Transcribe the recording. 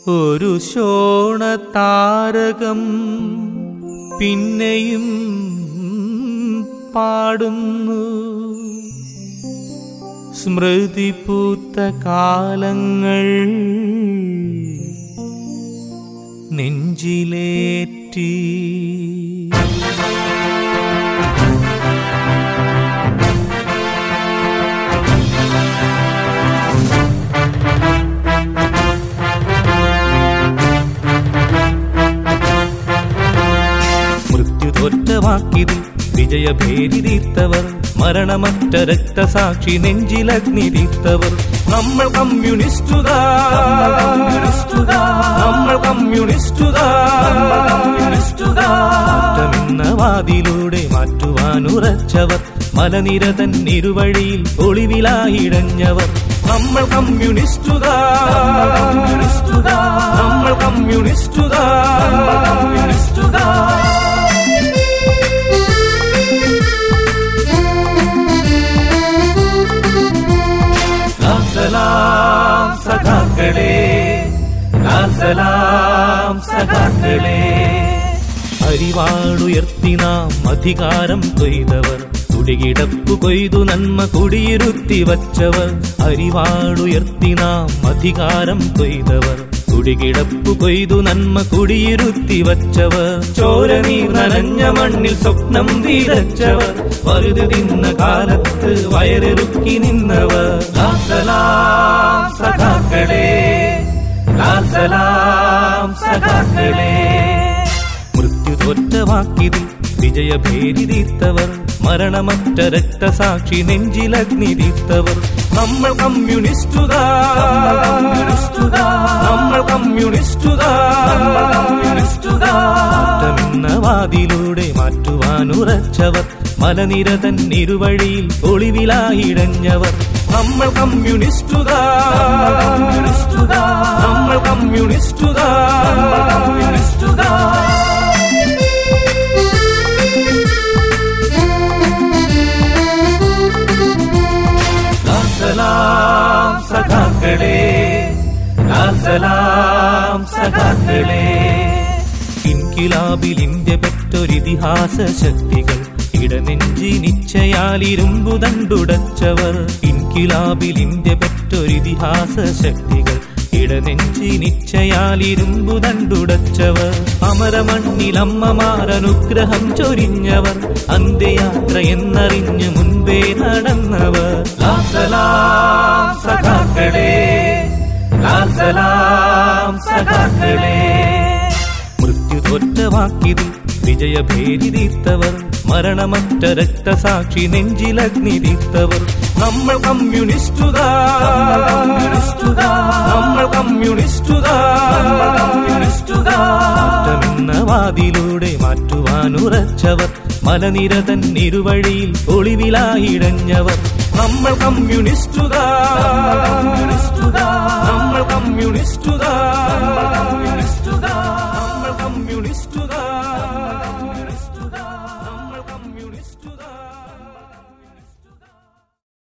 ഒരു ശോണ താരകം പിന്നെയും പാടുന്നു സ്മൃതി പൂത്ത കാലങ്ങൾ നെഞ്ചിലേറ്റി മൃത്യു തോറ്റവാക്കിതിൽ വിജയഭേരി തീർത്തവർ മരണമറ്റ രക്തസാക്ഷി നെഞ്ചിലഗ്നി തീർത്തവർ നമ്മൾ കമ്മ്യൂണിസ്റ്റുകാർ നമ്മൾ കമ്മ്യൂണിസ്റ്റുകാർ വാതിലൂടെ മാറ്റുവാനുറച്ചവർ മലനിരതൻ ഇരുവഴിയിൽ ഒളിവിലായിടഞ്ഞവർ നമ്മൾ കമ്മ്യൂണിസ്റ്റുകാർ നമ്മൾ കമ്മ്യൂണിസ്റ്റുകാർ കമ്മ്യൂണിസ്റ്റുകാർ സലാം സഖാക്കളെ സലാം സഖാക്കളെ അരിവാളുയർത്തി നാം അധികാരം കൊയ്തവർ കുടികിടപ്പു കൊയ്തു നന്മ കുടിയിരുത്തി വച്ചവർ അരിവാളുയർത്തി നാം അധികാരം കൊയ്തവർ കുടികിടപ്പു കൊയ്തു നന്മ കുടിയിരുത്തി വച്ചവർ ചോര നീർ നനഞ്ഞ മണ്ണിൽ സ്വപ്നം വിതച്ചവർ പരുതി തിന്ന കാലത്ത് വയറിറുക്കി നിന്നവർ ലാസലാം സഖാക്കളെ ലാസലാം സഖാക്കളെ മൃത്യു തോറ്റവാക്കിതിൽ വിജയഭേരി തീർത്തവർ മരണമറ്റ രക്തസാക്ഷി നെഞ്ചിലഗ്നി തീർത്തവർ നമ്മൾ കമ്മ്യൂണിസ്റ്റുകാർ നമ്മൾ കമ്മ്യൂണിസ്റ്റുകാർ മാറ്റമെന്ന വാതിലൂടെ മാറ്റുവാനുറച്ചവർ മലനിരതൻ ഇരുവഴിയിൽ ഒളിവിലായിടഞ്ഞവർ നമ്മൾ കമ്മ്യൂണിസ്റ്റുകാർ നമ്മൾ കമ്മ്യൂണിസ്റ്റുകാർ കമ്മ്യൂണിസ്റ്റുകാർ സലാം സഖാക്കളെ സലാം സഖാക്കളെ ഇൻകിലാബിൽ ഇന്ത്യ പെറ്റൊരിതിഹാസ ശക്തികൾ ഇടനെഞ്ചിനിച്ചയാൽ ഇരുമ്പു തണ്ടുടച്ചവർ ഇൻകിലാബിൽ ഇന്ത്യ പെറ്റൊരിതിഹാസ ശക്തികൾ ഇടനെഞ്ചിനിച്ചയാൽ ഇരുമ്പു തണ്ടുടച്ചവർ അമരമണ്ണിൽ അമ്മമാരനുഗ്രഹം ചൊരിഞ്ഞവർ അന്ത്യയാത്ര എന്നറിഞ്ഞു മുൻപേ നടന്നവർ ലാസലാം സഖാക്കളെ ലാസലാം സഖാക്കളെ മൃത്യു തോറ്റവാക്കിതിൽ വിജയഭേരി തീർത്തവർ മരണമറ്റ രക്തസാക്ഷി നെഞ്ചിലഗ്നി തീർത്തവർ നമ്മൾ കമ്മ്യൂണിസ്റ്റുകാർ നമ്മൾ കമ്മ്യൂണിസ്റ്റുകാർ മാറ്റമെന്ന വാതിലൂടെ മാറ്റുവാനുറച്ചവർ മലനിരതൻ ഇരുവഴിയിൽ ഒളിവിലായിടഞ്ഞവർ നമ്മൾ കമ്മ്യൂണിസ്റ്റുകാർ നമ്മൾ കമ്മ്യൂണിസ്റ്റുകാർ